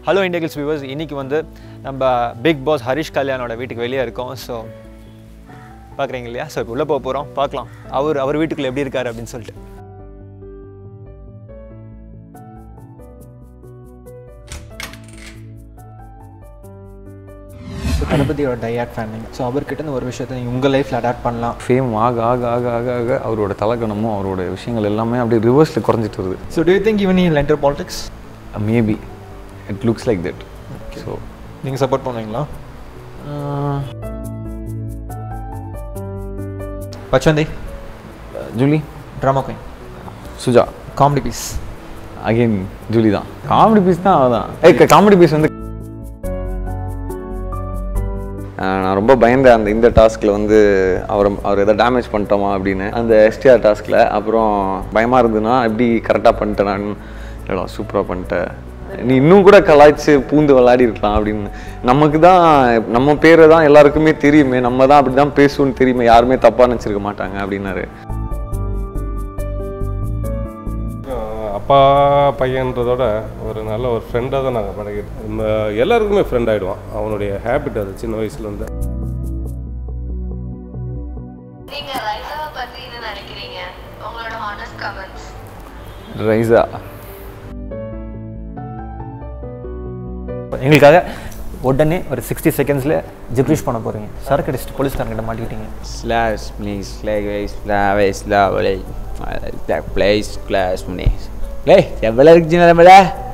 Hello இண்டியகிள்ஸ் viewers இன்னைக்கு வந்து நம்ம பிக் பாஸ் ஹரிஷ் கல்யாணோட வீட்டுக்கு வெளியே இருக்கோம் ஸோ பார்க்குறீங்க இல்லையா ஸோ இப்போ உள்ளே போக போகிறோம் பார்க்கலாம் அவர் அவர் வீட்டுக்குள்ளே எப்படி இருக்காரு அப்படின்னு சொல்லிட்டு ஸோ தளபதியோட டையாட் ஃபேனிங் ஸோ அவர்கிட்ட இந்த ஒரு விஷயத்தை நீங்கள் உங்கள் லைஃப்பில் அடாப்ட் பண்ணலாம் ஃபேம் ஆக ஆக ஆக ஆக ஆக அவரோட தலக்கணமும் அவரோட விஷயங்கள் எல்லாமே அப்படியே ரிவர்ஸில் குறைஞ்சிட்டு வருது so do you think even he'll enter politics maybe it looks like that so நீங்கள் சப்போர்ட் பண்ணுவீங்களா பச்சவந்தி Julie drama queen Suja comedy piece again Julie தான் காமெடி பீஸ் தான் அவள் தான் ஏ காமெடி பீஸ் வந்து ஆஹ் நான் ரொம்ப பயந்தேன் அந்த இந்த டாஸ்கில் வந்து அவர் அவர் எதாவது டேமேஜ் பண்ணிட்டோமா அப்படின்னு அந்த எஸ்டிஆர் டாஸ்கில் அப்புறம் பயமாக இருந்ததுன்னா எப்படி கரெக்டாக பண்ணிட்டேன் நான் இல்லைடா சூப்பராக பண்ணிட்டேன் நீ இன்னும் கூட கலாய்ச்சி பூந்து விளையாடி இருக்கலாம் அப்படின்னு நமக்கு தான் நம்ம பேரை தான் எல்லாருக்குமே தெரியுமே நம்ம தான் அப்படி தான் பேசுவோம்னு தெரியுமே யாருமே தப்பாக நினச்சிருக்க மாட்டாங்க அப்படின்னாரு ஆஹ் அப்பா பையன்றதோட ஒரு நல்ல ஒரு ஃப்ரெண்டாக தான் நாங்கள் பழகிட்டோம் நம்ம எல்லாருக்குமே ஃப்ரெண்ட் ஆகிடுவான் அவனுடைய ஹேபிட் அது சின்ன வயசுலேருந்து நீங்க ரைசாவை பத்தி என்ன நினைக்கிறீங்க உங்களோட ஹானஸ்ட் கமெண்ட்ஸ் ரைஸா எங்களுக்காக உடனே ஒரு சிக்ஸ்டி செகண்ட்ஸில் ஜிப்ரிஷ் பண்ண போகிறீங்க சரக்கு அடிச்சுட்டு போலீஸ்காரங்கிட்ட மாட்டிக்கிட்டீங்க slash please slash slash slash slash place slash money லே எவ்வளோ இருக்கு நம்மள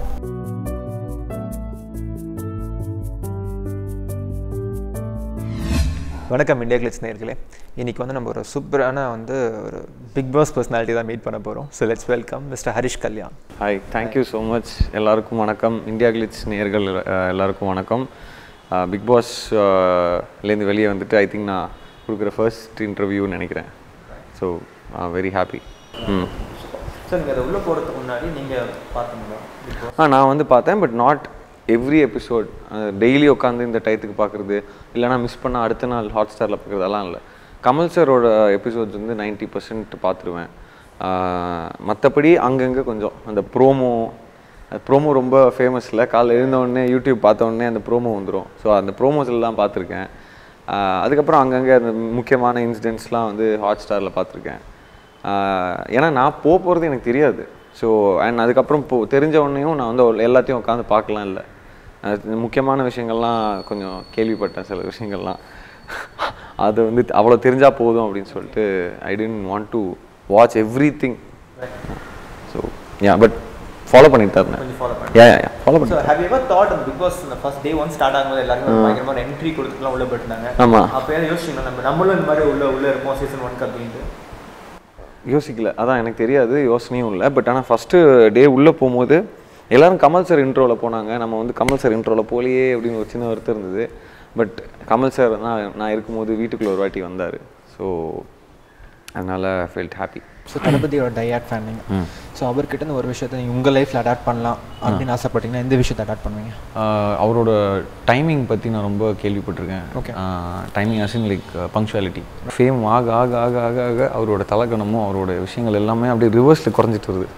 வணக்கம் இந்தியா கிளிட்ஸ் நேர்களே இன்னைக்கு வந்து நம்ம ஒரு சூப்பரான வந்து ஒரு பிக் பாஸ் பர்சனாலிட்டி தான் மீட் பண்ண போகிறோம் so let's welcome mister Harish Kalyan hi thank you so much எல்லாருக்கும் வணக்கம் இந்தியா கிளிட்ஸ் நேர்கள் எல்லாருக்கும் வணக்கம் பிக் பாஸ்லேருந்து வெளியே வந்துட்டு ஐ திங்க் நான் கொடுக்குற ஃபர்ஸ்ட் இன்டர்வியூன்னு நினைக்கிறேன் so very happy hmm sir நீங்கள் அதை உள்ளே போகிறதுக்கு முன்னாடி நீங்கள் பார்த்தீங்களா ஆ நான் வந்து பார்த்தேன் but not every episode daily உட்காந்து இந்த டயத்துக்கு பார்க்குறது இல்லைனா மிஸ் பண்ண அடுத்த நாள் ஹாட் ஸ்டாரில் பார்க்குறதெல்லாம் இல்லை கமல் சாரோட எபிசோட்ஸ் வந்து நைன்ட்டி பர்சன்ட் பார்த்துருவேன் மற்றபடி அங்கங்கே கொஞ்சம் அந்த ப்ரோமோ ப்ரோமோ ரொம்ப ஃபேமஸ் இல்லை காலைல எழுந்த உடனே யூடியூப் பார்த்த உடனே அந்த ப்ரோமோ வந்துடும் ஸோ அந்த ப்ரோமோஸ்லாம் பார்த்துருக்கேன் ஆஹ் அதுக்கப்புறம் அங்கங்கே அந்த முக்கியமான இன்சிடென்ட்ஸ்லாம் வந்து ஹாட் ஸ்டாரில் பார்த்துருக்கேன் ஆஹ் ஏன்னா நான் போக போகிறது எனக்கு தெரியாது ஸோ அண்ட் அதுக்கப்புறம் போ தெரிஞ்ச உடனேயும் நான் வந்து ஒரு- எல்லாத்தையும் உட்காந்து பார்க்கலாம் இல்லை அது முக்கியமான விஷயங்கள்லாம் கொஞ்சம் கேள்விப்பட்டேன் சில விஷயங்கள்லாம் அது வந்து அவ்வளோ தெரிஞ்சால் போதும் அப்படின்னு சொல்லிட்டு I didn't want to watch everything so yeah but follow பண்ணிட்டு தான் இருந்தேன் follow yeah yeah follow so பண்ணி ஹேவ் எவர் தாட் அந்த பிக் பாஸ் இந்த ஃபர்ஸ்ட் டே ஒன் ஸ்டார்ட் ஆகும்போது எல்லாருமே பயங்கரமான என்ட்ரி கொடுத்துட்டுலாம் உள்ள போயிருந்தாங்க ஆமா. அப்போ ஏதாவது யோசிச்சிங்களா நம்ம நம்மளும் இந்த மாதிரி உள்ள உள்ள இருப்போம் சீசன் ஒன்க்கு அப்படின்ட்டு யோசிக்கல அதான் எனக்கு தெரியாது யோசனையும் இல்லை பட் ஆனால் ஃபஸ்ட்டு டே உள்ளே போகும்போது எல்லாரும் கமல் சார் இன்ட்ரோவில் போனாங்க நம்ம வந்து கமல் சார் இன்ட்ரோவில் போலையே அப்படின்னு ஒரு சின்ன வருத்தம் இருந்தது பட் கமல் சார் நான் நான் இருக்கும்போது வீட்டுக்குள்ளே ஒரு வாட்டி வந்தார் ஸோ அதனால் ஃபெல்ட் ஹாப்பி ஸோ தளபதியோட டையாட் ஃபேனிங் ஸோ அவர்கிட்ட இந்த ஒரு விஷயத்தை நீங்கள் உங்கள் லைஃப்பில் அடாப்ட் பண்ணலாம் அப்படின்னு ஆசைப்பட்டீங்கன்னா எந்த விஷயத்தை அடாப்ட் பண்ணுவீங்க அவரோட டைமிங் பற்றி நான் ரொம்ப கேள்விப்பட்டிருக்கேன் Okay. Timing Asin like punctuality fame ஆக ஆக ஆக ஆக ஆக அவரோட தலக்கணமும் அவரோட விஷயங்கள் எல்லாமே அப்படியே ரிவர்ஸில் குறைஞ்சிட்டு வருது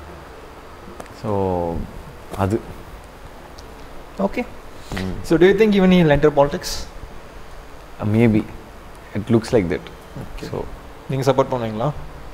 ஸோ அது okay so do you think even he'll enter politics maybe it looks like that so நீங்கள் சப்போர்ட் பண்ணுவீங்களா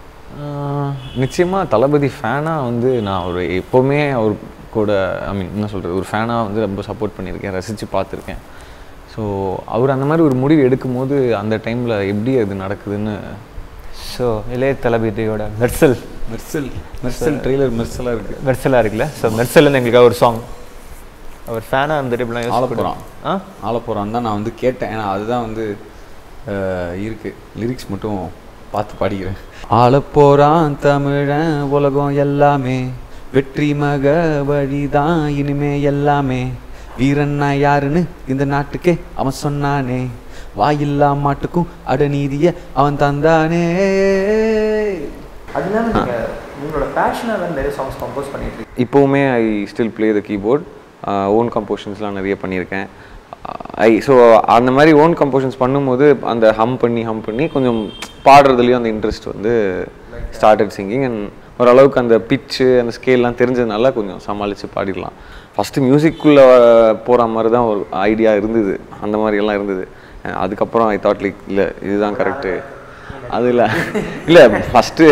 நிச்சயமாக தளபதி ஃபேனாக வந்து நான் ஒரு எப்போவுமே அவர் கூட ஐ மீன் என்ன சொல்கிறது ஒரு ஃபேனாக வந்து ரொம்ப சப்போர்ட் பண்ணியிருக்கேன் ரசித்து பார்த்துருக்கேன் ஸோ அவர் அந்த மாதிரி ஒரு முடிவு எடுக்கும்போது அந்த டைமில் எப்படி அது நடக்குதுன்னு ஸோ இளைய தளபதியோட மெர்சல் மெர்சல் மெர்சல் ட்ரெய்லர் மெர்சலாக இருக்குது மெர்சலாக இருக்குல்ல ஸோ மெர்சல்லேருந்து எங்களுக்காக ஒரு சாங் அவர் ஃபேனாக இருந்துட்டு இப்படிலாம் யோசிச்சு ஆலப்புறம். ஆ ஆலப்புறம் தான் நான் வந்து கேட்டேன் ஏன்னா அதுதான் வந்து அஹ், இருக்கு லிரிக்ஸ் மட்டும் பார்த்து பாடிக்கிறேன் ஆளப்போறான் தமிழன் உலகம் எல்லாமே வெற்றி மக வழிதான் இனிமே எல்லாமே வீரன்னா யாருன்னு இந்த நாட்டுக்கே அவன் சொன்னானே வாயில்லா மாட்டுக்கும் அடநீதிய அவன் தந்தானே அது இல்லாமல் நீங்கள் உங்களோட பேஷனாக வந்து நிறைய சாங்ஸ் கம்போஸ் பண்ணிட்டு இருக்கீங்க இப்போவுமே I still play the keyboard own கம்போஷன்ஸ்லாம் நிறைய பண்ணியிருக்கேன் ஐ ஸோ அந்த மாதிரி ஓன் கம்போஷன்ஸ் பண்ணும்போது அந்த ஹம் பண்ணி ஹம் பண்ணி கொஞ்சம் பாடுறதுலேயும் அந்த இன்ட்ரெஸ்ட் வந்து ஸ்டார்டட் சிங்கிங் அண்ட் ஓரளவுக்கு அந்த பிச்சு அந்த ஸ்கேல்லாம் தெரிஞ்சதுனால கொஞ்சம் சமாளித்து பாடிடலாம் ஃபஸ்ட்டு மியூசிக்குள்ளே போகிற மாதிரி தான் ஒரு ஐடியா இருந்தது அந்த மாதிரி எல்லாம் இருந்தது அஹ் அதுக்கப்புறம் ஐ தாட் லைக் இல்லை இதுதான் கரெக்டு அது இல்லை இல்லை ஃபஸ்ட்டு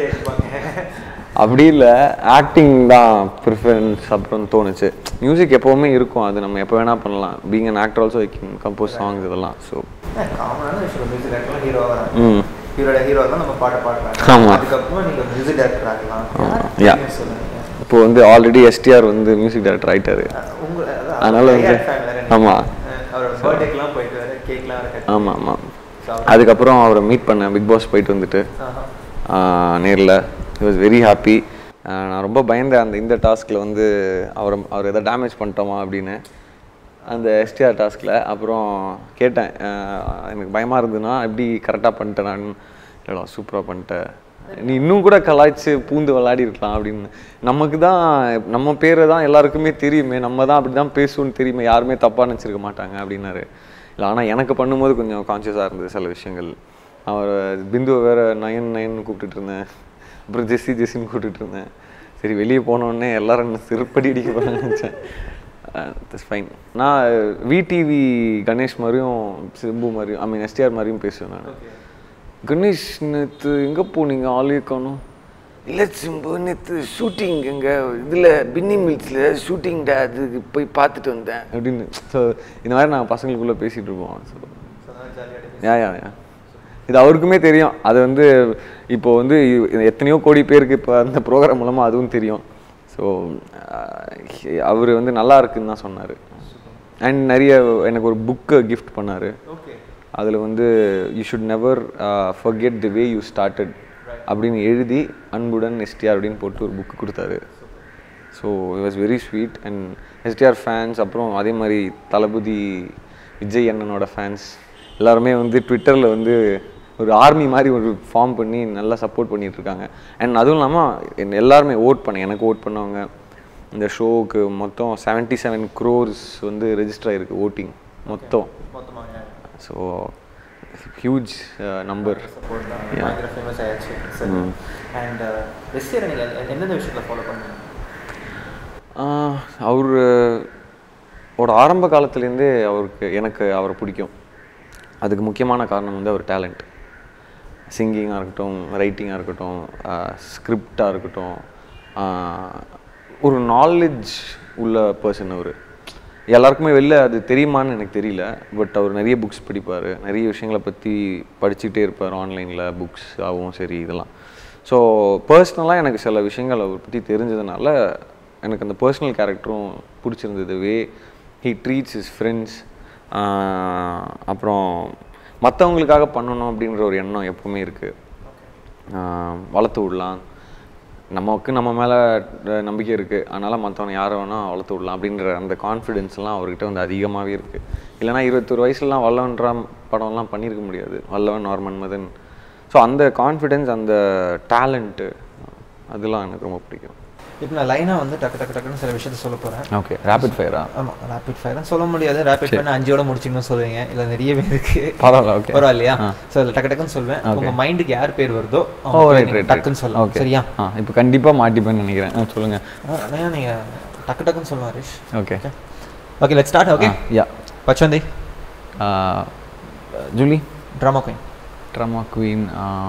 அப்படி இல்லை ஆக்டிங் தான் ப்ரிஃபரன்ஸ் அப்புறம் தோணுச்சு மியூசிக் எப்போவுமே இருக்கும் அது நம்ம எப்போ வேணால் பண்ணலாம் being an actor also I can compose songs இதெல்லாம் ஸோ காமனான விஷயம் மியூசிக் டேரக்டர்லாம் ஹீரோ வராங்க ம் ஹீரோட ஹீரோ தான் நம்ம பாட்டை பாடுறாங்க ஆமா. அதுக்கப்புறம் நீங்க மியூசிக் டேரக்டர் ஆகலாம் யா நீங்க சொல்லுங்க இப்போ வந்து ஆல்ரெடி எஸ்டிஆர் வந்து மியூசிக் டைரக்டர் ஆயிட்டாரு உங்க அதான் அதனால அவர் வந்து- ஐஆர் fan வேற நீங்க. ஆமா. அஹ் அவரோட பர்த்டேக்கெல்லாம் போயிட்டு வர கேக்லாம் வர கட்டி ஆமாம் ஆமாம் அதுக்கப்புறம் அவரை மீட் பண்ணேன் பிக் பாஸ் போயிட்டு வந்துட்டு நேரில் he வாஸ் வெரி ஹாப்பி நான் ரொம்ப பயந்தேன் அந்த இந்த டாஸ்கில் வந்து அவரை அவர் எதாவது டேமேஜ் பண்ணிட்டோமா அப்படின்னு அந்த எஸ்டிஆர் டாஸ்கில் அப்புறம் கேட்டேன் ஆஹ் எனக்கு பயமாக இருந்ததுன்னா எப்படி கரெக்டாக பண்ணிட்டேன் நான் இல்லைடா சூப்பராக பண்ணிட்டேன் நீ இன்னும் கூட கலாய்ச்சி பூந்து விளையாடி இருக்கலாம் அப்படின்னு நமக்கு தான் நம்ம பேரை தான் எல்லாருக்குமே தெரியுமே நம்ம தான் அப்படி தான் பேசுவோம்னு தெரியுமே யாருமே தப்பாக நினச்சிருக்க மாட்டாங்க அப்படின்னாரு இல்லை ஆனால் எனக்கு பண்ணும்போது கொஞ்சம் கான்சியஸாக இருந்தது சில விஷயங்கள் அவர் பிந்துவை வேற நயன் நயன் கூப்பிட்டுட்டு இருந்தேன் அப்புறம் ஜெஸ்ஸி ஜெஸ்ஸின்னு கூப்பிட்டுட்டு இருந்தேன் சரி வெளியே போனோடனே எல்லாரும் என்ன சிறுப்படி அடிக்க போகிறாங்கன்னு நினச்சேன் தட்ஸ் ஃபைன் நான் விடிவி கணேஷ் மாதிரியும் சிம்பு மாதிரியும் ஐ மீன் எஸ்டிஆர் மாதிரியும் பேசுவேன் நான் கணேஷ் நேற்று எங்கே போனீங்க ஆளே காணும் இல்லை சிம்பு நேற்று ஷூட்டிங் எங்கே இதில் பின்னி மில்ஸில் ஷூட்டிங்டா அதுக்கு போய் பார்த்துட்டு வந்தேன் அப்படின்னு ஸோ இந்த மாதிரி நாங்கள் பசங்களுக்குள்ளே பேசிகிட்டு இருப்போம் ஸோ யா யா யா இது அவருக்குமே தெரியும் அது வந்து இப்போ வந்து இ- எத்தனையோ கோடி பேருக்கு இப்போ அந்த ப்ரோக்ராம் மூலமாக அதுவும் தெரியும் ஸோ அவர் வந்து நல்லா இருக்குன்னு தான் சொன்னார் அண்ட் நிறைய எனக்கு ஒரு புக்கு கிஃப்ட் பண்ணார் அதில் வந்து you should never forget the way you started அப்படின்னு எழுதி அன்புடன் எஸ்டிஆர் அப்படின்னு போட்டு ஒரு புக்கு கொடுத்தாரு so it was very sweet and STR fans அப்புறம் அதே மாதிரி தளபதி விஜய் அண்ணனோட ஃபேன்ஸ் எல்லாருமே வந்து ட்விட்டரில் வந்து ஒரு ஆர்மி மாதிரி ஒரு ஃபார்ம் பண்ணி நல்லா சப்போர்ட் பண்ணிட்டு இருக்காங்க அண்ட் அதுவும் இல்லாமல் எல்லாருமே ஓட் பண்ண எனக்கு ஓட் பண்ணவங்க இந்த ஷோவுக்கு மொத்தம் 77 செவன் க்ரோர்ஸ் வந்து ரெஜிஸ்டர் ஆயிருக்கு ஓட்டிங் மொத்தம் ஸோ ஹியூஜ் நம்பர் பயங்கர ஃபேமஸ் ஆயாச்சு சரி அண்ட் எஸ்டிஆர் நீங்கள் எந்தெந்த விஷயத்தில் ஃபாலோ பண்ணுங்க அவர் ஒரு ஆரம்ப காலத்துலேருந்தே அவருக்கு எனக்கு அவரை பிடிக்கும் அதுக்கு முக்கியமான காரணம் வந்து அவர் டேலண்ட் சிங்கிங்காக இருக்கட்டும் ரைட்டிங்காக இருக்கட்டும் ஸ்கிரிப்டாக இருக்கட்டும் ஆஹ், ஒரு நாலேஜ் உள்ள பர்சன் அவர் எல்லாருக்குமே வெளில அது தெரியுமான்னு எனக்கு தெரியல பட் அவர் நிறைய புக்ஸ் படிப்பார் நிறைய விஷயங்களை பற்றி படிச்சுக்கிட்டே இருப்பார் ஆன்லைனில் புக்ஸ் ஆகவும் சரி இதெல்லாம் ஸோ பர்சனலாக எனக்கு சில விஷயங்கள் அவர் பற்றி தெரிஞ்சதுனால எனக்கு அந்த பர்சனல் கேரக்டரும் பிடிச்சிருந்தது way he treats is friends அப்புறம் மற்றவங்களுக்காக பண்ணணும் அப்படின்ற ஒரு எண்ணம் எப்பவுமே இருக்குது வளர்த்து விடலாம் நமக்கு நம்ம மேலே நம்பிக்கை இருக்குது அதனால் மற்றவனை யாரை வேணால் வளர்த்து விடலாம் அப்படின்ற அந்த கான்ஃபிடென்ஸ்லாம் அவர்கிட்ட வந்து அதிகமாகவே இருக்குது இல்லைனா இருபத்தொரு வயசுலலாம் வல்லவன்ற படம்லாம் பண்ணியிருக்க முடியாது வல்லவன் நார்மன் மதன் ஸோ அந்த கான்ஃபிடென்ஸ் அந்த டேலண்ட்டு அதெல்லாம் எனக்கு ரொம்ப பிடிக்கும் இப்போ நான் லைனாக வந்து டக்கு டக்கு டக்குன்னு சில விஷயத்த சொல்ல போகிறேன் ஓகே ரேபிட் ஃபயரா ஆமாம் ரேபிட் ஃபயர் சொல்ல முடியாது ரேபிட் ஃபயர் அஞ்சோட முடிச்சிங்கன்னு சொல்லுவீங்க இல்லை நிறையவே இருக்கு பரவாயில்ல, okay. பரவாயில்லையா ஆ. ஸோ அதில் டக்கு டக்குன்னு சொல்வேன் Okay. உங்க மைண்டுக்கு யார் பேர் வருதோ ஓ அவங்க பேர் ரைட் நீங்க ரைட் டக்குன்னு சொல்லலாம் ஓகே சரியா ஆ இப்போ கண்டிப்பாக மாட்டிப்பேன்னு நினைக்கிறேன் ஆ சொல்லுங்கள் ஆனால் நீங்கள் டக்கு டக்குன்னு சொல்லலாம் Harish okay okay let start okay yeah பச்சவந்தி Julie drama queen drama queen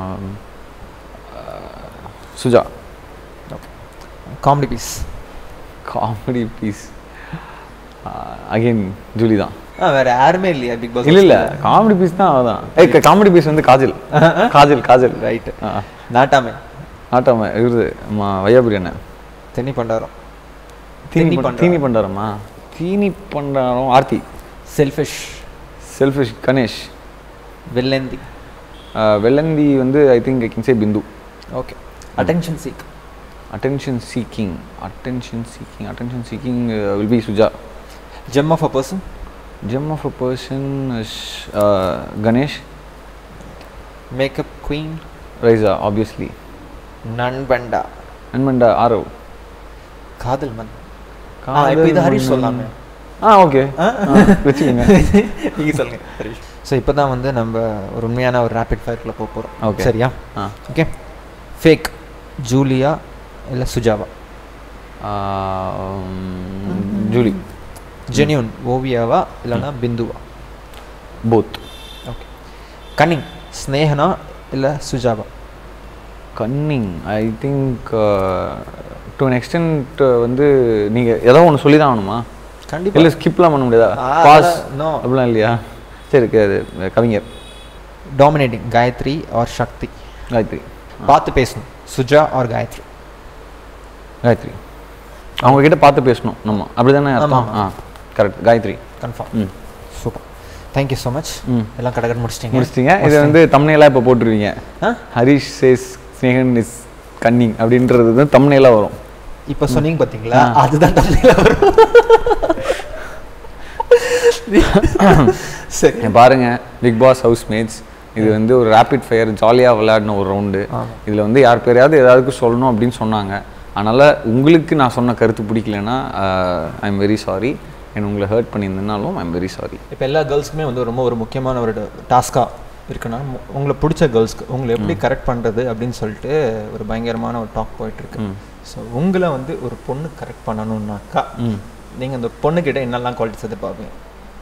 Suja comedy piece comedy piece again Julie தான் ஆ வேற யாருமே இல்லையா பிக் பாஸ் இல்ல இல்ல காமெடி பீஸ் தான் அவதான் ஏய் காமெடி பீஸ் வந்து காஜல் காஜல் காஜல் ரைட்டு நாட்டாமே ஆட்டாம இவரு ஆமா வையாபுரி அண்ணன் தென்னி பண்டாரம் தீனி தீனி பண்- பண்டாரம். தீனி பண்டாரமா தீனி பண்டாரம் ஆர்த்தி செல்ஃபிஷ் செல்ஃபிஷ் கணேஷ் வெள்ளந்தி ஆஹ் வெள்ளந்தி வந்து I think I can say Bindu okay attention seek attention seeking attention seeking attention seeking will be Suja gem of a person gem of a person Ganesh makeup queen Raiza obviously நண்பண்டா அன்மண்டா ஆரவ் காதல் மன் ஆ இப்போ இது ஹரிஷ் சொல்லாமே ஆ ஓகே வச்சுக்கோங்க நீங்கள் சொல்லுங்க ஹரிஷ் ஸோ இப்போ தான் வந்து நம்ம ஒரு உண்மையான ஒரு ரேபிட் ஃபயர்க்குள்ளே போக போகிறோம் Okay. சரியா ஆ ஓகே ஃபேக் ஜூலியா இல்லை சுஜாவா ஜூலி ஜெனியூன் ஓவியாவா இல்லைன்னா பிந்துவா போத் ஓகே கன்னிங் ஸ்னேகனா இல்லை சுஜாவா cunning I think to an extent வந்து நீங்கள் ஏதோ ஒன்று சொல்லி தான் ஆகணுமா கண்டிப்பா. இல்லை ஸ்கிப்லாம் பண்ண முடியாதா ஆ, பாஸ் no. அப்படிலாம் இல்லையா சரி இருக்கு அது கவிஞர் டாமினேட்டிங் காயத்ரி ஆர் சக்தி காயத்ரி பார்த்து பேசணும் சுஜா ஆர் காயத்ரி காயத்ரி அவங்க கிட்ட பார்த்து பேசணும் நம்ம அப்படி தானே ஆமா, ஆ correct Gayathri confirm hmm super thank you so much hmm. எல்லாம் கடகட் முடிச்சிட்டிங்க முடிச்சிட்டிங்க இது வந்து தம்னையெல்லாம் இப்போ போட்டுருவீங்க ஆ? Harish says Snehan is cunning அப்படின்றது தான் தம்னையெல்லாம் வரும் இப்போ சொன்னீங்க பார்த்தீங்களா அதுதான் தமிழில் வரும் சரி இங்க பாருங்க பிக் பாஸ் ஹவுஸ் மேட்ஸ் இது வந்து ஒரு ரேபிட் ஃபயர் ஜாலியாக விளையாடின ஒரு ரவுண்டு இதில் வந்து யார் பேரையாவது ஏதாவது சொல்லணும் அப்படின்னு சொன்னாங்க அதனால் உங்களுக்கு நான் சொன்ன கருத்து பிடிக்கலன்னா I am very sorry and உங்களை ஹர்ட் பண்ணியிருந்தனாலும் ஐ எம் வெரி சாரி இப்போ எல்லா கேர்ள்ஸுக்குமே வந்து ரொம்ப ஒரு முக்கியமான ஒரு டாஸ்காக இருக்குன்னா மு- உங்களை பிடிச்ச கேர்ள்ஸ்க்கு உங்களை எப்படி கரெக்ட் பண்ணுறது அப்படின்னு சொல்லிட்டு ஒரு பயங்கரமான ஒரு டாக் போயிட்டுருக்கு ஸோ உங்களை வந்து ஒரு பொண்ணு கரெக்ட் பண்ணணும்னாக்கா நீங்கள் அந்த பொண்ணுக்கிட்ட என்னெல்லாம் குவாலிட்டிஸ் எதிர்பார்ப்பீங்க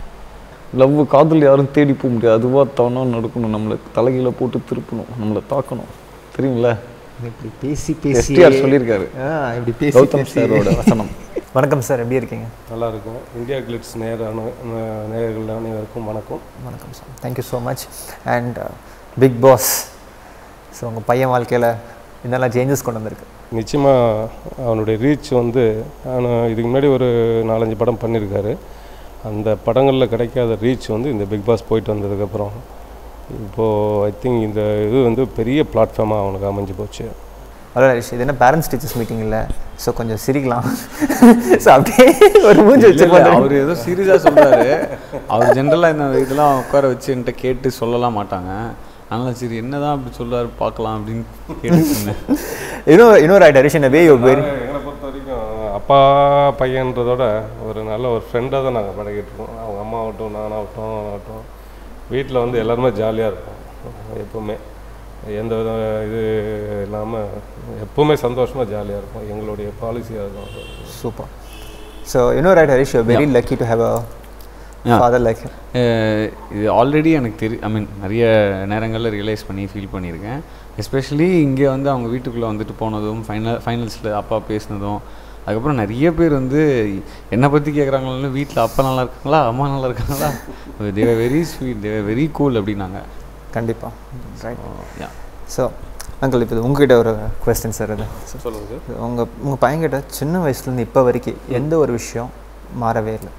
லவ் காதல் யாரும் தேடி போக முடியாது அதுவாக தானா நடக்கணும் நம்மளை தலைகீழ போட்டு திருப்பணும் நம்மளை தாக்கணும் தெரியுங்களா இப்படி பேசி எஸ்டிஆர் சொல்லியிருக்காரு ஆ இப்படி பேசி கௌதம் பேசி சாரோட வசனம் வணக்கம் சார் எப்படி இருக்கீங்க நல்லா இருக்கும் இந்தியா கிளிட்ஸ் நேரான நேயர்கள் அனைவருக்கும் வணக்கம் வணக்கம் sir thank you so much and Bigg Boss so உங்கள் பையன் வாழ்க்கையில் என்னெல்லாம் சேஞ்சஸ் கொண்டு வந்திருக்கு நிச்சயமாக அவனுடைய ரீச் வந்து அவனு இதுக்கு முன்னாடி ஒரு நாலஞ்சு படம் பண்ணியிருக்காரு அந்த படங்களில் கிடைக்காத ரீச் வந்து இந்த பிக் பாஸ் போயிட்டு வந்ததுக்கப்புறம் இப்போது ஐ திங்க் இந்த இது வந்து பெரிய பிளாட்ஃபார்மாக அவனுக்கு அமைஞ்சு போச்சு ஹலோ ஹரிஷ் இது என்ன பேரண்ட்ஸ் டீச்சர்ஸ் மீட்டிங் இல்லை ஸோ கொஞ்சம் சிரிக்கலாம் ஸோ அப்படியே ஒரு மூஞ்சி வச்சு அவர் ஏதோ சீரியஸாக சொல்றாரு அவர் ஜென்ரலாக இந்த இதெல்லாம் உட்கார வச்சு என்கிட்ட கேட்டு சொல்லலாம் மாட்டாங்க அதனால சரி என்னதான் அப்படி சொல்றாரு பார்க்கலாம் அப்படின்னு கேட்டுட்டு இருந்தேன் இன்னொரு இன்னொரு ரைட் ஹரிஷ் என்ன வே யூ வெரி எங்களை பொறுத்த வரைக்கும் அப்பா பையன்றதோட ஒரு நல்ல ஒரு ஃப்ரெண்டாக தான் நாங்கள் பழகிட்டு இருக்கோம் அவங்க அம்மாவட்டும் நானாகட்டும் ஆகட்டும் வீட்டில் வந்து எல்லாருமே ஜாலியாக இருப்போம் எப்போவுமே எந்த வித இது இல்லாமல் எப்போவுமே சந்தோஷமாக ஜாலியாக இருக்கும் எங்களுடைய பாலிசியாக இருக்கும் சூப்பர் ஸோ இன்னொரு right Harish you very lucky to have a Yeah. Father like uh இது ஆல்ரெடி எனக்கு தெரி ஐ மீன் நிறைய நேரங்களில் ரியலைஸ் பண்ணி ஃபீல் பண்ணியிருக்கேன் எஸ்பெஷலி இங்கே வந்து அவங்க வீட்டுக்குள்ளே வந்துட்டு போனதும் ஃபைனல் ஃபைனல்ஸில் அப்பா பேசினதும் அதுக்கப்புறம் நிறைய பேர் வந்து என்னை பற்றி கேட்குறாங்களோ வீட்டில் அப்பா நல்லா இருக்காங்களா அம்மா நல்லா இருக்காங்களா they were very sweet they were very cool அப்படின்னாங்க கண்டிப்பாக ரைட் யா ஸோ அங்கிள் இப்போ உங்ககிட்ட ஒரு கொஸ்டின் சார் இது சொல்லுங்கள் சார் உங்கள் உங்கள் பையன்கிட்ட சின்ன வயசுலேருந்து இப்போ வரைக்கும் எந்த ஒரு விஷயம் மாறவே இல்லை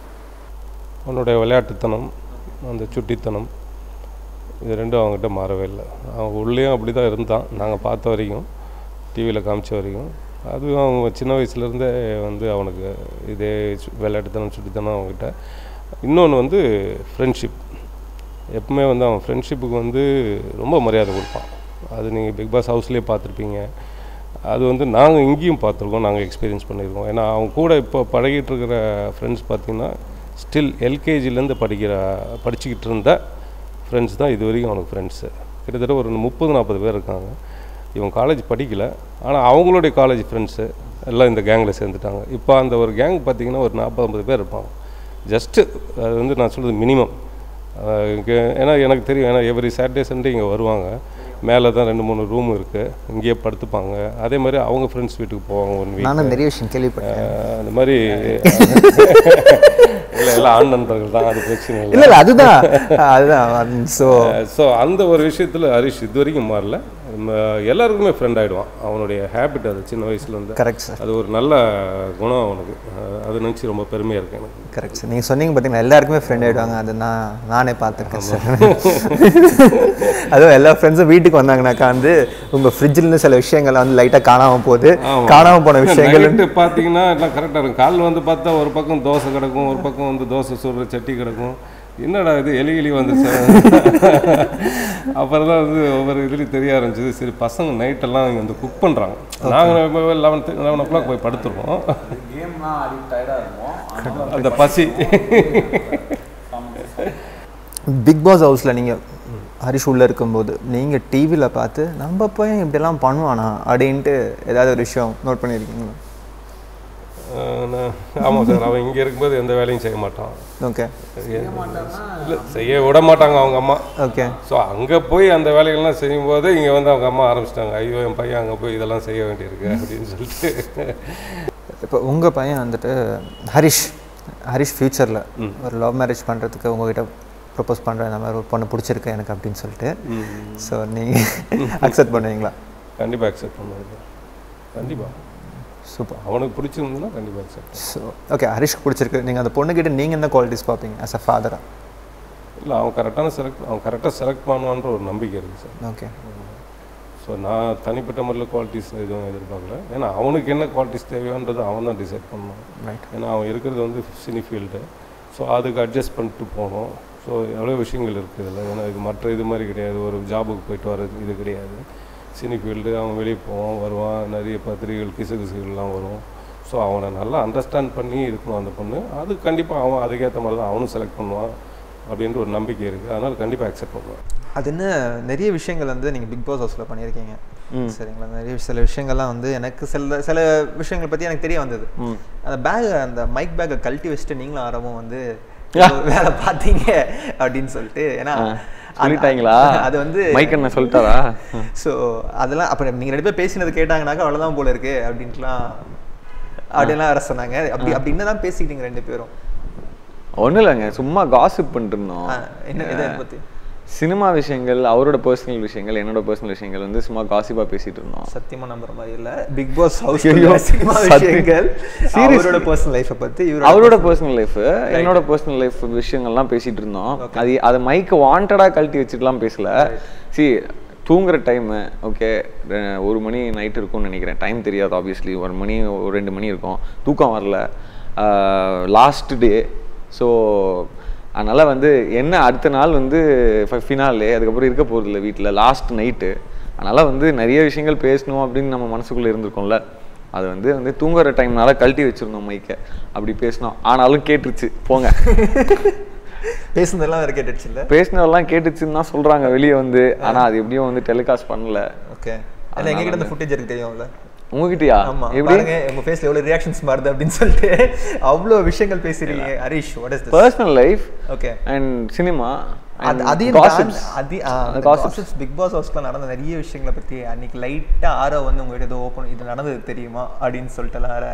அவனுடைய விளையாட்டுத்தனம் அந்த சுட்டித்தனம் இது ரெண்டும் அவங்ககிட்ட மாறவே இல்லை அவன் உள்ளேயும் அப்படி தான் இருந்தான் நாங்கள் பார்த்த வரைக்கும் டிவியில் காமிச்ச வரைக்கும் அதுவும் அவங்க சின்ன வயசுலேருந்தே வந்து அவனுக்கு இதே சு- விளையாட்டுத்தனம் சுட்டித்தனம் அவங்ககிட்ட இன்னொன்று வந்து ஃப்ரெண்ட்ஷிப் எப்பவுமே வந்து அவன் ஃப்ரெண்ட்ஷிப்புக்கு வந்து ரொம்ப மரியாதை கொடுப்பான் அது நீங்கள் பிக் பாஸ் ஹவுஸ்லேயே பார்த்துருப்பீங்க அது வந்து நாங்கள் இங்கேயும் பார்த்துருக்கோம் நாங்கள் எக்ஸ்பீரியன்ஸ் பண்ணியிருக்கோம் ஏன்னா அவங்க கூட இப்போ பழகிட்டு இருக்கிற ஃப்ரெண்ட்ஸ் பார்த்திங்கன்னா ஸ்டில் எல்கேஜிலேருந்து படிக்கிற படிச்சுக்கிட்டு இருந்த ஃப்ரெண்ட்ஸ் தான் இது வரைக்கும் அவனுக்கு ஃப்ரெண்ட்ஸு கிட்டத்தட்ட ஒரு முப்பது நாற்பது பேர் இருக்காங்க இவன் காலேஜ் படிக்கல ஆனால் அவங்களுடைய காலேஜ் ஃப்ரெண்ட்ஸு எல்லாம் இந்த கேங்கில் சேர்ந்துட்டாங்க இப்போ அந்த ஒரு கேங் பார்த்திங்கன்னா ஒரு நாற்பது ஐம்பது பேர் இருப்பாங்க ஜஸ்ட்டு அது வந்து நான் சொல்கிறது மினிமம் இங்கே ஏன்னா எனக்கு தெரியும் ஏன்னா எவ்ரி சாட்டர்டே சண்டே இங்கே வருவாங்க மேலே தான் ரெண்டு மூணு ரூம் இருக்குது இங்கேயே படுத்துப்பாங்க அதே மாதிரி அவங்க ஃப்ரெண்ட்ஸ் வீட்டுக்கு போவாங்க ஒன் வீக் நானும் நிறைய விஷயம் கேள்விப்பட்டேன் அந்த மாதிரி இல்லை எல்லாம் ஆண் நண்பர்கள் தான் அது பிரச்சனை இல்லை இல்லை இல்லை அதுதான் அதுதான் ஸோ ஸோ அந்த ஒரு விஷயத்தில் ஹரிஷ் இது வரைக்கும் மாறல நம்ம எல்லாருக்குமே ஃப்ரெண்ட் ஆகிடுவான் அவனுடைய ஹேபிட் அது சின்ன வயசுலேருந்து கரெக்ட் சார் அது ஒரு நல்ல குணம் அவனுக்கு அஹ் அது நினச்சி ரொம்ப பெருமையாக இருக்கு எனக்கு கரெக்ட் சார் நீங்கள் சொன்னீங்க பார்த்தீங்கன்னா எல்லாருக்குமே ஃப்ரெண்ட் ஆகிடுவாங்க அது நான் நானே பார்த்துருக்கேன் சார் அதுவும் எல்லா ஃப்ரெண்ட்ஸும் வீட்டுக்கு வந்தாங்கனாக்கா வந்து உங்கள் ஃப்ரிட்ஜிலேருந்து சில விஷயங்கள் வந்து லைட்டாக காணாமல் போகுது காணாமல் போன விஷயங்கள் நைட்டு பார்த்தீங்கன்னா எல்லாம் கரெக்டாக இருக்கும் காலைல வந்து பார்த்தா ஒரு பக்கம் தோசை கிடக்கும் ஒரு பக்கம் வந்து தோசை சுடுற சட்டி கிடக்கும் என்னடா இது எலி எலி வந்துச்சு அப்புறம் தான் வந்து ஒவ்வொரு இதுலேயும் தெரிய ஆரம்பிச்சது சரி பசங்க நைட்டெல்லாம் இங்கே வந்து குக் பண்ணுறாங்க நாங்கள் லெவன்த் லெவன் ஓ கிளாக் போய் படுத்துருவோம் கேம்லாம் ஆடி டயர்டாக இருக்கும் அந்த பசி பிக் பாஸ் ஹவுஸில் நீங்கள் ஹரிஷ் உள்ளே இருக்கும்போது நீங்கள் டிவியில் பார்த்து நம்ம போய் இப்படிலாம் பண்ணுவானா அப்படின்ட்டு ஏதாவது ஒரு விஷயம் நோட் பண்ணியிருக்கீங்களா ஆஹ் நான் ஆமாம் சார் அவன் இங்கே இருக்கும்போது எந்த வேலையும் செய்ய மாட்டான் ஓகே இல்லை செய்ய விட மாட்டாங்க அவங்க அம்மா ஓகே ஸோ அங்கே போய் அந்த வேலைகள்லாம் செய்யும்போது இங்கே வந்து அவங்க அம்மா ஆரம்பிச்சிட்டாங்க ஐயோ என் பையன் அங்கே போய் இதெல்லாம் செய்ய வேண்டியிருக்கு அப்படின்னு சொல்லிட்டு இப்போ உங்கள் பையன் வந்துட்டு ஹரிஷ் ஹரிஷ் ஃப்யூச்சரில் ஒரு லவ் மேரேஜ் பண்ணுறதுக்கு உங்ககிட்ட ப்ரப்போஸ் பண்ணுற இந்த மாதிரி ஒரு பொண்ணு பிடிச்சிருக்கு எனக்கு அப்படின்னு சொல்லிட்டு ஸோ நீங்கள் அக்செப்ட் பண்ணுவீங்களா கண்டிப்பாக அக்செப்ட் பண்ணுவாங்க கண்டிப்பாக சூப்பர் அவனுக்கு பிடிச்சிருந்ததுன்னா கண்டிப்பாக அக்செப்ட் ஸோ ஓகே ஹரிஷ்க்கு பிடிச்சிருக்கு நீங்கள் அந்த பொண்ணுக்கிட்ட நீங்கள் என்ன குவாலிட்டிஸ் பார்ப்பீங்க ஆஸ் அ ஃபாதராக இல்லை அவன் கரெக்டான செலக்ட் அவன் கரெக்டாக செலக்ட் பண்ணுவான்ற ஒரு நம்பிக்கை இருக்குது சார் ஓகே ஸோ நான் தனிப்பட்ட முறையில் குவாலிட்டிஸ் எதுவும் எதிர்பார்க்கல ஏன்னா அவனுக்கு என்ன குவாலிட்டிஸ் தேவையோன்றது அவன் தான் டிசைட் பண்ணணும் ரைட் ஏன்னா அவன் இருக்கிறது வந்து சினி ஃபீல்டு ஸோ அதுக்கு அட்ஜஸ்ட் பண்ணிட்டு போகணும் ஸோ எவ்வளோ விஷயங்கள் இருக்குது இதில் ஏன்னா இது மற்ற இது மாதிரி கிடையாது ஒரு ஜாபுக்கு போயிட்டு வர்றது இது கிடையாது சினி ஃபீல்டு அவன் வெளியே போவான் வருவான் நிறைய பத்திரிகைகள் கிசு கிசுகள்லாம் வரும் ஸோ அவனை நல்லா அண்டர்ஸ்டாண்ட் பண்ணி இருக்கணும் அந்த பொண்ணு அது கண்டிப்பாக அவன் அதுக்கேற்ற மாதிரி தான் அவனும் செலக்ட் பண்ணுவான் அப்படின்ற ஒரு நம்பிக்கை இருக்குது அதனால் கண்டிப்பாக அக்செப்ட் பண்ணுவான் அது என்ன நிறைய விஷயங்கள் வந்து நீங்கள் பிக் பாஸ் ஹவுஸில் பண்ணியிருக்கீங்க சரிங்களா நிறைய சில விஷயங்கள்லாம் வந்து எனக்கு சில சில விஷயங்கள் பற்றி எனக்கு தெரிய வந்தது அந்த பேக் அந்த மைக் பேக்கை கழட்டி வச்சுட்டு நீங்களும் ஆரம்பம் வந்து ஏதோ வேலை பார்த்தீங்க அப்படின்னு சொல்லிட்டு ஏன்னா அது- சொல்லிட்டாங்களா அது வந்து மைக் என்ன சொல்லிட்டாரா ஸோ அதெல்லாம் அப்போ நீங்கள் ரெண்டு பேர் பேசினது கேட்டாங்கனாக்கா அவ்வளோதான் போல இருக்கு அப்படின்ட்டுலாம் அப்படிலாம் வேற சொன்னாங்க அப்படி அப்படி என்னதான் பேசிக்கிட்டீங்க ரெண்டு பேரும் ஒன்றும் இல்லைங்க சும்மா காசிப் பண்ணிட்டு இருந்தோம் ஆ, என்ன இதை பற்றி சினிமா விஷயங்கள் அவரோட பர்சனல் விஷயங்கள் என்னோட பர்சனல் விஷயங்கள் வந்து சும்மா காசிப்பாக பேசிட்டு இருந்தோம் சத்தியமா நம்புற மாதிரி இல்ல பிக் பாஸ் ஹவுஸ் ஐயோ, சினிமா சத்தி- விஷயங்கள் Seriously. அவரோட பர்சனல் லைஃப்பை பத்தி இவரோட அவரோட பர்சனல் லைஃப் என்னோட பர்சனல் லைஃப் விஷயங்கள்லாம் பேசிட்டு இருந்தோம் அது அது மைக்கை வாண்டடா கழட்டி வச்சுட்டுலாம் பேசல சி தூங்குற டைமு ஓகே ஒரு மணி நைட் இருக்கும்னு நினைக்கிறேன் டைம் தெரியாது ஆப்வியஸ்லி ஒரு மணி ஒரு ரெண்டு மணி இருக்கும் தூக்கம் வரல லாஸ்ட் டே ஸோ அதனால் வந்து என்ன அடுத்த நாள் வந்து ஃபினாலே அதுக்கப்புறம் இருக்க போகிறது இல்லை வீட்டில் லாஸ்ட் நைட்டு அதனால் வந்து நிறைய விஷயங்கள் பேசணும் அப்படின்னு நம்ம மனசுக்குள்ளே இருந்திருக்கோம்ல அது வந்து வந்து தூங்குற டைம்னால கழட்டி வச்சிருந்தோம் மைக்கை அப்படி பேசினோம் ஆனாலும் கேட்டுருச்சு போங்க பேசுனதெல்லாம் வேற கேட்டுச்சு இல்ல பேசினதெல்லாம் கேட்டுச்சுன்னு தான் சொல்றாங்க வெளியே வந்து ஆனா அது எப்படியும் வந்து டெலிகாஸ்ட் பண்ணல ஓகே இல்ல எங்க கிட்ட இந்த ஃபுட்டேஜ் இருக்கு தெரியும்ல உங்ககிட்டயா ஆமா எப்படி பாருங்க உங்க ஃபேஸ்ல எவ்வளவு ரியாக்ஷன்ஸ் மாறுது அப்படின்னு சொல்லிட்டு அவ்வளவு விஷயங்கள் பேசுறீங்க Harish what is this personal life okay and cinema அது அதையும் தாண்டி- அது காசிப்ஸ் பிக் பாஸ் ஹவுஸ்ல நடந்த நிறைய விஷயங்களை பத்தி அன்னைக்கு லைட்டா ஆரோ வந்து உங்ககிட்ட ஏதோ ஓப்பன் இது நடந்தது தெரியுமா அப்படின்னு சொல்லிட்டு வேற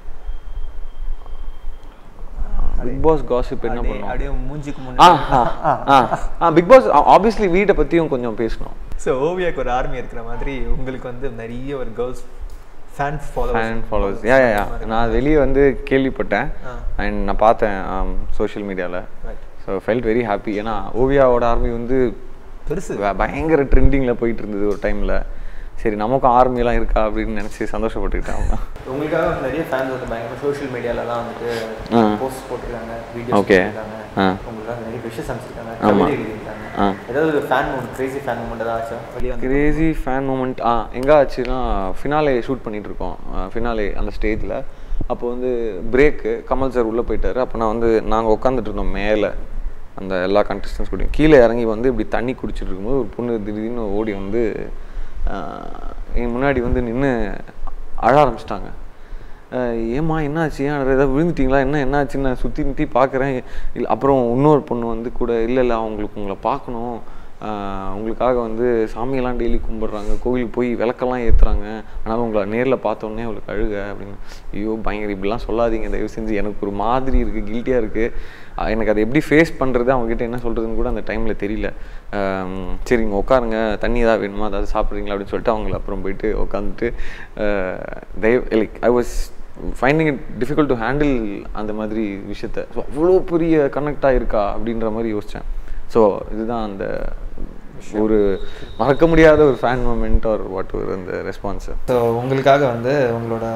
பிக் பாஸ் காசிப் என்ன அப்படியே பண்ணோம் அப்படியே மூஞ்சிக்கு ஆ முன்னாடி ஆ பிக் பாஸ் ஆப்வியஸ்லி வீட்டை பத்தியும் கொஞ்சம் பேசணும் ஸோ ஓவியாக்கு ஒரு ஆர்மி இருக்கிற மாதிரி உங்களுக்கு வந்து நிறைய ஒரு girls fan follow fan followers yeah yeah நான் வெளியே வந்து கேள்விப்பட்டேன் அண்ட் நான் பார்த்தேன் சோஷியல் மீடியாவில் ஸோ ஃபெல்ட் வெரி ஹாப்பி ஏன்னா ஓவியாவோட ஆர்மி வந்து பெருசு வ- பயங்கர ட்ரெண்டிங்கில் போயிட்டு இருந்தது ஒரு டைமில் சரி நமக்கும் ஆர்மிலாம் இருக்கா அப்படின்னு நினச்சி சந்தோஷப்பட்டுக்கிட்டேன் அவங்க உங்களுக்காக வந்து நிறைய ஃபேன்ஸ் வந்து பயங்கர சோஷியல் மீடியாலலாம் வந்துட்டு ஆ. போஸ்ட் போட்டிருக்காங்க வீடியோஸ் Okay. போட்டிருக்காங்க ஆ. உங்களுக்காக நிறைய விஷயம் அனுப்பிச்சிருக்காங்க ஆமா. கவிதை எழுதியிருக்காங்க ஆ. ஏதாவது ஒரு fan moment crazy fan moment ஏதாவது ஆச்சா வெளியே வந்து கிரேசி ஃபேன் மூமெண்ட் ஆ எங்கே ஆச்சுன்னா ஃபினாலே ஷூட் பண்ணிட்டு இருக்கோம் ஃபினாலே அந்த ஸ்டேஜில் அப்போ வந்து பிரேக்கு கமல் சார் உள்ளே போயிட்டாரு அப்போ நான் வந்து நாங்கள் உட்காந்துட்டு இருந்தோம் மேலே அந்த எல்லா கண்டஸ்டன்ஸ் கூடயும் கீழே இறங்கி வந்து இப்படி தண்ணி குடிச்சிட்டு இருக்கும்போது ஒரு பொண்ணு திடீர்னு ஓடி வந்து ஆ, என் முன்னாடி வந்து நின்று அழ ஆரம்பிச்சிட்டாங்க ஏம்மா என்னாச்சு ஏன் ஏதாவது விழுந்துட்டீங்களா என்ன என்னாச்சுன்னு நான் சுற்றி முற்றி பார்க்குறேன் இல்லை அப்புறம் இன்னொரு பொண்ணு வந்து கூட இல்லை இல்லை அவங்களுக்கு உங்களை பார்க்கணும் ஆஹ் உங்களுக்காக வந்து சாமியெல்லாம் டெய்லி கும்பிட்றாங்க கோவிலுக்கு போய் விளக்கெல்லாம் ஏற்றுறாங்க ஆனால் உங்களை நேரில் பார்த்தோன்னே அவளுக்கு அழுக அப்படின்னு ஐயோ பயங்கர இப்படிலாம் சொல்லாதீங்க தயவு செஞ்சு எனக்கு ஒரு மாதிரி இருக்குது கில்ட்டியாக இருக்குது எனக்கு அதை எப்படி ஃபேஸ் பண்ணுறது அவங்ககிட்ட என்ன சொல்கிறதுன்னு கூட அந்த டைமில் தெரியல ஆம், சரி இங்கே உட்காருங்க தண்ணி ஏதாவது வேணுமா ஏதாவது சாப்பிட்றீங்களா அப்படின்னு சொல்லிட்டு அவங்கள அப்புறம் போயிட்டு உட்காந்துட்டு தயவு like I was finding it difficult to handle அந்த மாதிரி விஷயத்த ஸோ அவ்வளோ பெரிய கனெக்டாக இருக்கா அப்படின்ற மாதிரி யோசித்தேன் ஸோ இதுதான் அந்த ஒரு மறக்க முடியாத ஒரு ஃபேன் மூமெண்ட் ஆர் வாட் ஒரு அந்த ரெஸ்பான்ஸு ஸோ உங்களுக்காக வந்து உங்களோட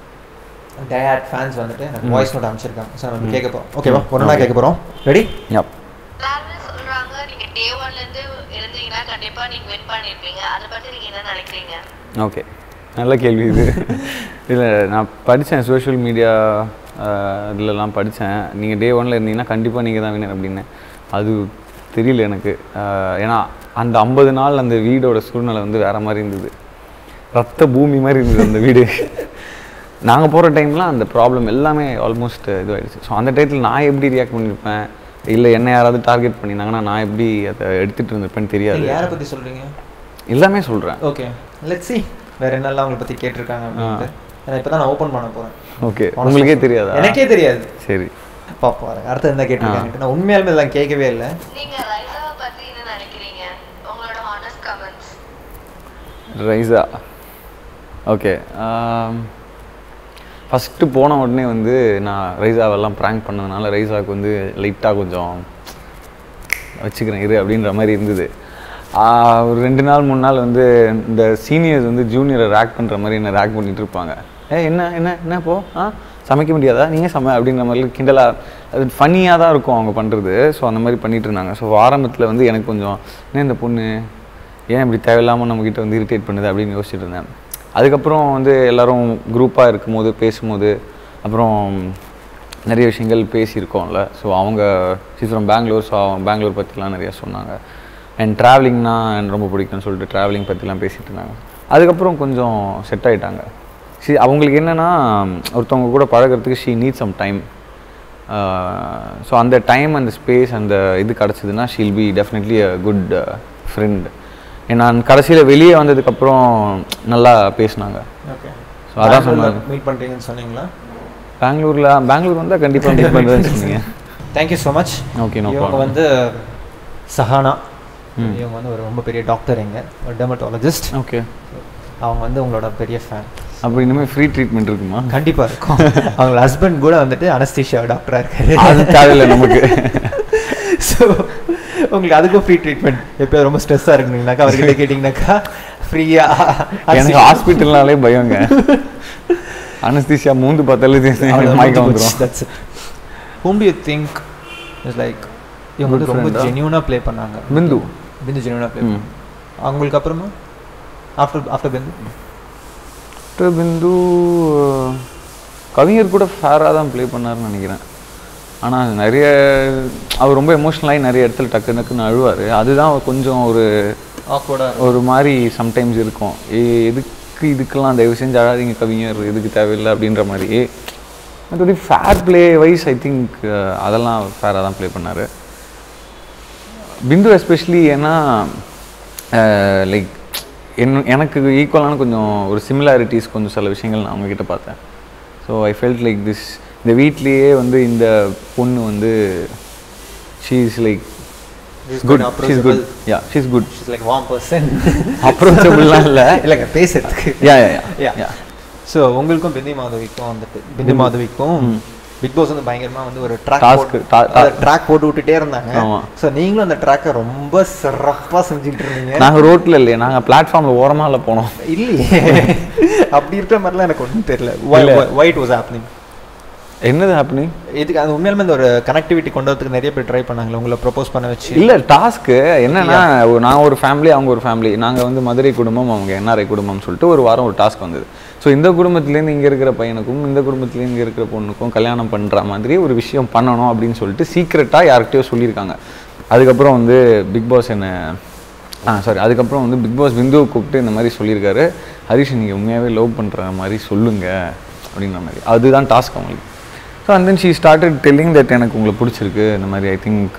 டயட் ஃபேன்ஸ் வந்துட்டு எனக்கு வாய்ஸ் நோட் அமைச்சிருக்காங்க ஸோ நம்ம கேட்க போகிறோம் ஓகேவா ஒன்றா கேட்க போகிறோம் ரெடி யப் எல்லாருமே சொல்றாங்க நீங்க டே ஒன்ல இருந்து இருந்தீங்கன்னா கண்டிப்பா நீங்க வின் பண்ணிருப்பீங்க அதை பத்தி நீங்க என்ன நினைக்கிறீங்க ஓகே நல்ல கேள்வி இது இல்லை நான் படித்தேன் சோஷியல் மீடியா இதுலலாம் படித்தேன் நீங்கள் டே ஒன்ல இருந்தீங்கன்னா கண்டிப்பாக நீங்கள் தான் வினர் அப்படின்னு அது தெரியல எனக்கு அஹ், ஏன்னா அந்த ஐம்பது நாள் அந்த வீடோட சூழ்நிலை வந்து வேற மாதிரி இருந்தது ரத்த பூமி மாதிரி இருந்தது அந்த வீடு நாங்கள் போகிற டைம்லாம் அந்த ப்ராப்ளம் எல்லாமே ஆல்மோஸ்ட் இதுவாகிடுச்சு ஸோ அந்த டயத்தில் நான் எப்படி ரியாக்ட் பண்ணியிருப்பேன் இல்லை என்ன யாராவது டார்கெட் பண்ணியிருந்தாங்கன்னா நான் எப்படி அதை எடுத்துகிட்டு இருந்திருப்பேன்னு தெரியாது நீங்க யாரை பத்தி சொல்றீங்க எல்லாமே சொல்கிறேன் ஓகே லெட்ஸ் see வேற என்னெல்லாம் உங்களை பத்தி கேட்டிருக்காங்க அப்படின்ட்டு ஏன்னா இப்பதான் நான் ஓபன் பண்ண போறேன் ஓகே உங்களுக்கே தெரியாதா எனக்கே தெரியாது சரி பாப்போம் வரேன். அடுத்து என்ன கேட்டிருக்காங்க நான் உண்மையாலுமே இதெல்லாம் கேட்கவே இல்லை நீங்க ரைசாவை பத்தி என்ன நினைக்கிறீங்க உங்களோட honest comments Raiza okay first போன உடனே வந்து நான் ரைஸாவெல்லாம் ப்ராங்க் பண்ணதுனால ரைஸாவுக்கு வந்து லைட்டாக கொஞ்சம் வச்சுக்கிறேன் இரு அப்படின்ற மாதிரி இருந்தது ஆஹ் ஒரு ரெண்டு நாள் மூணு நாள் வந்து இந்த சீனியர்ஸ் வந்து ஜூனியரை ரேக் பண்ணுற மாதிரி என்ன ரேக் பண்ணிட்டு இருப்பாங்க ஏ என்ன என்ன என்ன போ ஆ சமைக்க முடியாதா நீங்கள் சம அப்படின்ற மாதிரி கிண்டலாக அது ஃபன்னியாக தான் இருக்கும் அவங்க பண்ணுறது ஸோ அந்த மாதிரி பண்ணிட்டு இருந்தாங்க ஸோ ஆரம்பத்தில் வந்து எனக்கு கொஞ்சம் என்ன இந்த பொண்ணு ஏன் இப்படி தேவையில்லாமல் நம்மக்கிட்ட வந்து இரிட்டேட் பண்ணுது அப்படின்னு யோசிச்சுட்டு இருந்தேன் அதுக்கப்புறம் வந்து எல்லாரும் குரூப்பாக இருக்கும்போது பேசும்போது அப்புறம் நிறைய விஷயங்கள் பேசியிருக்கோம்ல ஸோ அவங்க சீக்கிரம் பெங்களூர் ஸோ பெங்களூர் பற்றிலாம் நிறைய சொன்னாங்க அண்ட் ட்ராவலிங்னா எனக்கு ரொம்ப பிடிக்கும்னு சொல்லிட்டு ட்ராவலிங் பற்றிலாம் பேசிட்டு இருந்தாங்க அதுக்கப்புறம் கொஞ்சம் செட் ஆயிட்டாங்க சி அவங்களுக்கு என்னென்னா ஒருத்தவங்க கூட பழகுறதுக்கு she need some time so அந்த டைம் அந்த ஸ்பேஸ் அந்த இது கிடச்சிதுன்னா she'll be definitely a good friend நான் கடைசியில் வெளியே வந்ததுக்கப்புறம் நல்லா பேசினாங்க ஓகே ஸோ அதான் சொன்னாங்க மீட் பண்றீங்கன்னு சொன்னீங்களா பெங்களூரில் பெங்களூர் வந்தால் கண்டிப்பாக மீட் பண்ணுறேன்னு சொன்னீங்க thank you so much Okay, no இவங்க problem. வந்து சஹானா இவங்க வந்து ஒரு ரொம்ப பெரிய டாக்டர் இங்க ஒரு டெர்மட்டாலஜிஸ்ட் ஓகே அவங்க வந்து உங்களோட பெரிய ஃபேன் அப்போ இனிமேல் ஃப்ரீ ட்ரீட்மெண்ட் இருக்குமா கண்டிப்பா இருக்கும் அவங்க ஹஸ்பண்ட் கூட வந்துட்டு அனஸ்தீஷியா டாக்டரா இருக்காரு அது தேவையில்லை நமக்கு ஸோ உங்களுக்கு அதுக்கும் ஃப்ரீ ட்ரீட்மெண்ட் எப்போ ரொம்ப ஸ்ட்ரெஸ்ஸாக இருக்குங்கனாக்கா அவர்கிட்ட கேட்டிங்கனாக்கா ஃப்ரீயா எனக்கு ஹாஸ்பிட்டல்னாலே பயங்க அனஸ்தீசியா மூந்து பார்த்தாலே மயக்கம் வந்துடும் that's it whom do you think is like இவங்க வந்து Good ரொம்ப friend ஆ? ஜென்யூனாக ப்ளே பண்ணாங்க பிந்து பிந்து ஜென்யூனாக ப்ளே ம். அவங்களுக்கு அப்புறமா after after Bindhu doctor Bindhu கவிஞர் கூட ஃபேராக தான் ப்ளே பண்ணாருன்னு நினைக்கிறேன் ஆனால் நிறைய அவர் ரொம்ப எமோஷ்னலாகி நிறைய இடத்துல டக்கு டக்குன்னு அழுவார் அதுதான் கொஞ்சம் ஒரு ஆக்வர்டாக ஒரு மாதிரி சம்டைம்ஸ் இருக்கும் ஏ எதுக்கு இதுக்கெல்லாம் தயவு செஞ்சு அழாதீங்க கவிஞர் எதுக்கு தேவையில்லை அப்படின்ற மாதிரி மற்றபடி fair play wise I think அதெல்லாம் ஃபேராக தான் ப்ளே பண்ணார் பிந்து எஸ்பெஷலி ஏன்னா லைக் என் எனக்கு ஈக்குவலான கொஞ்சம் ஒரு சிமிலாரிட்டிஸ் கொஞ்சம் சில விஷயங்கள் நான் அவங்கக்கிட்ட பார்த்தேன் so I felt like this இந்த வீட்லேயே வந்து இந்த பொண்ணு வந்து she is like good she's good yeah she's good is like warm person அப்ரோச்சபிள்லாம் இல்லை இல்லைங்க பேசுறதுக்கு யா யா யா Yeah. ஸோ உங்களுக்கும் பிந்தி மாதவிக்கும் வந்துட்டு பிந்தி மாதவிக்கும் பிக் பாஸ் வந்து பயங்கரமா வந்து ஒரு track Task, ta- ta- track போட்டு விட்டுட்டே இருந்தாங்க ஆமா. ஸோ நீங்களும் அந்த ட்ராக்கை ரொம்ப சிறப்பா செஞ்சுட்டு இருந்தீங்க நாங்கள் ரோட்டில் இல்லையே நாங்கள் பிளாட்ஃபார்மில் ஓரமாக இல்லை போனோம் இல்லையே அப்படி இருக்கிற மாதிரிலாம் எனக்கு ஒன்றும் தெரியல இல்ல. ஒயிட் வாஸ் ஹேப்பனிங் என்னது ஹாப்பனிங் இதுக்கு அது உண்மையாலுமே இந்த ஒரு கனெக்டிவிட்டி கொண்டு வரதுக்கு நிறைய பேர் ட்ரை பண்ணாங்களே உங்களை ப்ரப்போஸ் பண்ண வச்சு இல்லை டாஸ்க்கு என்னன்னா ஒரு- நான் ஒரு ஃபேமிலி அவங்க ஒரு ஃபேமிலி நாங்கள் வந்து மதுரை குடும்பம் அவங்க என்ஆர்ஐ குடும்பம்னு சொல்லிட்டு ஒரு வாரம் ஒரு டாஸ்க் வந்தது ஸோ இந்த குடும்பத்துலேருந்து இங்கே இருக்கிற பையனுக்கும் இந்த குடும்பத்துலேருந்து இங்கே இருக்கிற பொண்ணுக்கும் கல்யாணம் பண்ணுற மாதிரி ஒரு விஷயம் பண்ணணும் அப்படின்னு சொல்லிட்டு சீக்ரெட்டாக யார்கிட்டயோ சொல்லியிருக்காங்க அதுக்கப்புறம் வந்து பிக் பாஸ் என்ன ஆ சாரி அதுக்கப்புறம் வந்து பிக் பாஸ் பிந்துவை கூப்பிட்டு இந்த மாதிரி சொல்லியிருக்காரு ஹரிஷ் நீங்கள் உண்மையாகவே லவ் பண்ணுற மாதிரி சொல்லுங்க அப்படின்ற மாதிரி அதுதான் டாஸ்க் அவங்களுக்கு so and then she started telling that எனக்கு உங்களை பிடிச்சிருக்கு இந்த மாதிரி I think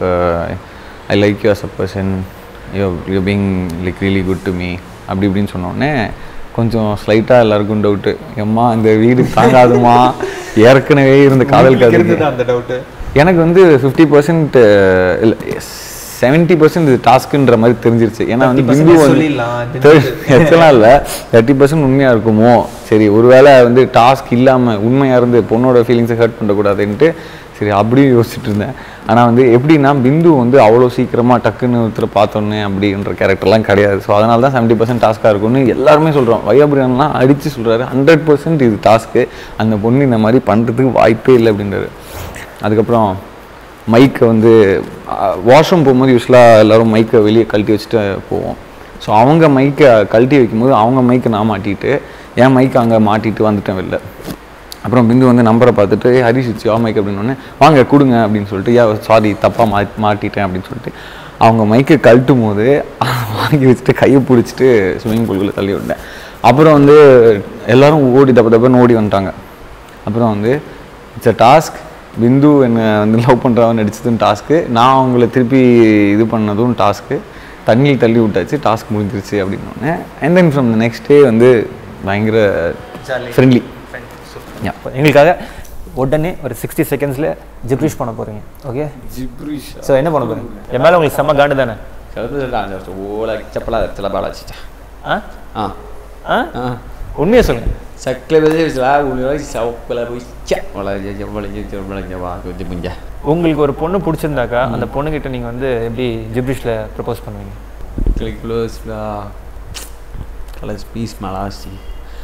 I like you as a person you you being like really good to me அப்படி இப்படின்னு சொன்னோடனே கொஞ்சம் ஸ்லைட்டாக எல்லாருக்கும் டவுட்டு எம்மா இந்த வீடு தாங்காதுமா ஏற்கனவே இருந்த காதல் கதை இருந்தது அந்த டவுட்டு எனக்கு வந்து ஃபிஃப்டி பர்சன்ட் இல்லை செவன்ட்டி பர்சன்ட் இது டாஸ்க்குன்ற மாதிரி தெரிஞ்சிருச்சு ஏன்னா வந்து 30% பிந்து வந்து சொல்லிடலாம். எத்தலாம் இல்லை தேர்ட்டி பர்சன்ட் உண்மையாக இருக்குமோ சரி ஒருவேளை வந்து டாஸ்க் இல்லாமல் உண்மையாக இருந்து பொண்ணோட ஃபீலிங்ஸை ஹர்ட் பண்ணக்கூடாதுன்ட்டு சரி அப்படியும் யோசிச்சுட்டு இருந்தேன் ஆனால் வந்து எப்படின்னா பிந்து வந்து அவ்வளோ சீக்கிரமாக டக்குன்னு ஒருத்தர் பார்த்தோன்னே அப்படின்ற கேரக்டர்லாம் கிடையாது ஸோ அதனால தான் செவன்ட்டி பர்சன்ட் டாஸ்க்காக இருக்கும்னு எல்லாருமே சொல்கிறோம் வையாபுரியன்லாம் அடித்து சொல்கிறாரு ஹண்ட்ரட் பர்சன்ட் இது டாஸ்க்கு அந்த பொண்ணு இந்த மாதிரி பண்ணுறதுக்கு வாய்ப்பே இல்லை அப்படின்றாரு அதுக்கப்புறம் மைக்கை வந்து வாஷ்ரூம் போகும்போது யூஸ்வலாக எல்லோரும் மைக்கை வெளியே கழட்டி வச்சுட்டு போவோம் ஸோ அவங்க மைக்கை கழட்டி வைக்கும்போது அவங்க மைக்கை நான் மாட்டிட்டு என் மைக்கை அங்கே மாட்டிட்டு வந்துட்டேன் வெளில அப்புறம் பிந்து வந்து நம்பரை பார்த்துட்டு "ஏய், ஹரிஷ் இட்ஸ் யோ மைக் அப்படின்னு வாங்க கொடுங்க அப்படின்னு சொல்லிட்டு ஏன் சாரி தப்பாக மா மாட்டிட்டேன் அப்படின்னு சொல்லிட்டு அவங்க மைக்கை கழட்டும் போது வாங்கி வச்சுட்டு கையை பிடிச்சிட்டு ஸ்விம்மிங் பூலுக்குள்ளே தள்ளி விட்டேன் அப்புறம் வந்து எல்லாரும் ஓடி தப்ப தப்பன்னு ஓடி வந்துட்டாங்க அப்புறம் வந்து இட்ஸ் அ டாஸ்க் பிந்து என்னை வந்து லவ் பண்ணுறவன் நடிச்சதும் டாஸ்க்கு நான் அவங்கள திருப்பி இது பண்ணதும் டாஸ்க்கு தண்ணியில் தள்ளி விட்டாச்சு டாஸ்க் முடிஞ்சிருச்சு அப்படின்னோடனே and then from the next day வந்து பயங்கர ஃப்ரெண்ட்லி யா எங்களுக்காக உடனே ஒரு சிக்ஸ்டி செகண்ட்ஸில் ஜிப்ரிஷ் பண்ண போகிறீங்க ஓகே ஸோ என்ன பண்ண போகிறீங்க என் மேலே உங்களுக்கு செம்ம காண்டு தானே ஓலா செப்பலா சில பாலா சிச்சா ஆ ஆ ஆ ஆ உண்மையை சொல்லுங்கள் சக்கல பேசி சிலா உள்ள சவுக்கல போய் சே வள வள வள வா கொஞ்சம் புஞ்சா உங்களுக்கு ஒரு பொண்ணு பிடிச்சிருந்தாக்கா அந்த பொண்ணுகிட்ட நீங்கள் வந்து எப்படி ஜிப்ரிஷில் ப்ரப்போஸ் பண்ணுவீங்க Click close lah. Kalau space malas sih.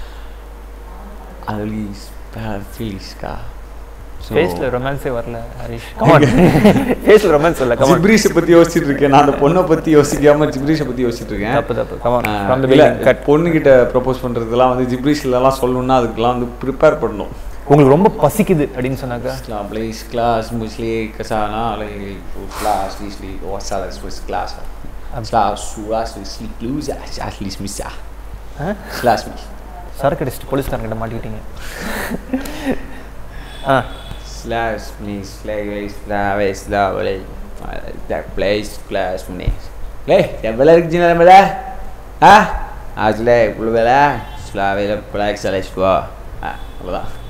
Alis, feels ka. ஃபேஸில் ரொமான்ஸே வரல ஹரிஷ் கமான் ஃபேஸில் ரொமான்ஸ் வரல கமான் ஜிப்ரீஷை பத்தி யோசிச்சுட்டு இருக்கேன் நான் அந்த பொண்ணை பத்தி யோசிக்காம ஜிப்ரீஷை பத்தி யோசிச்சுட்டு இருக்கேன் தப்பு தப்பு கமான் ஆ, ஃப்ரம் த இல்ல, பிகினிங் கட் பொண்ணுகிட்ட ப்ரப்போஸ் பண்றதுலாம் வந்து ஜிப்ரீஷ்லலாம் சொல்லணும்னா அதுக்கெல்லாம் வந்து ப்ரிப்பேர் பண்ணணும் உங்களுக்கு ரொம்ப பசிக்குது அப்படின்னு சொன்னாக்கா Lah, please kelas mesti ke sana lagi kelas di sini oh salah terus kelas kelas suas sleep lose asli misa kelas mi சரக்கு அடிச்சுட்டு போலீஸ்காரங்கிட்ட மாட்டிக்கிட்டீங்க ஆ slash me slash slash slash boleh that place kelas ni leh dah bela kerja dalam bela ha ah jelek belum bela slash bela kelas salah dua ah அவ்வளோதான்